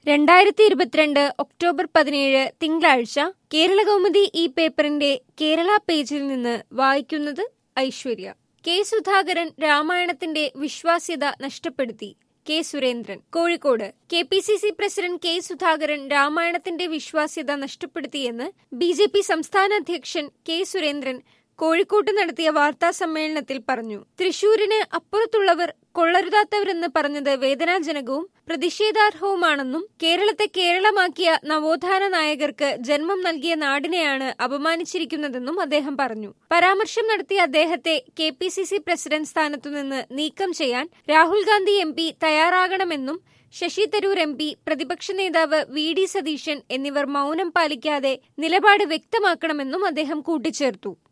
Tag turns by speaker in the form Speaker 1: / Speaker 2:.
Speaker 1: രണ്ടായിരത്തി ഇരുപത്തിരണ്ട് ഒക്ടോബർ പതിനേഴ് തിങ്കളാഴ്ച കേരളകൗമുദി ഈ പേപ്പറിന്റെ കേരള പേജിൽ നിന്ന് വായിക്കുന്നത് ഐശ്വര്യ കെ സുധാകരൻ രാമായണത്തിന്റെ വിശ്വാസ്യത നഷ്ടപ്പെടുത്തി K Surendran Kozhikode K P C C president K Sudhakaran രാമായണത്തിന്റെ വിശ്വാസ്യത നഷ്ടപ്പെടുത്തിയെന്ന് ബി ജെ പി സംസ്ഥാന അധ്യക്ഷൻ കെ സുരേന്ദ്രൻ കോഴിക്കോട്ട് നടത്തിയ വാർത്താ സമ്മേളനത്തിൽ പറഞ്ഞു തൃശൂരിന് അപ്പുറത്തുള്ളവർ കൊള്ളരുതാത്തവരെന്ന് പറഞ്ഞത് വേദനാജനകവും പ്രതിഷേധാർഹവുമാണെന്നും കേരളത്തെ കേരളമാക്കിയ നവോത്ഥാന നായകർക്ക് ജന്മം നൽകിയ നാടിനെയാണ് അപമാനിച്ചിരിക്കുന്നതെന്നും അദ്ദേഹം പറഞ്ഞു പരാമർശം നടത്തിയ അദ്ദേഹത്തെ K P C C president സ്ഥാനത്തുനിന്ന് നീക്കം ചെയ്യാൻ രാഹുൽ ഗാന്ധി എം പി തയ്യാറാകണമെന്നും ശശി തരൂർ എം പി പ്രതിപക്ഷ നേതാവ് വി ഡി സതീശൻ എന്നിവർ മൗനം പാലിക്കാതെ നിലപാട് വ്യക്തമാക്കണമെന്നും അദ്ദേഹം കൂട്ടിച്ചേർത്തു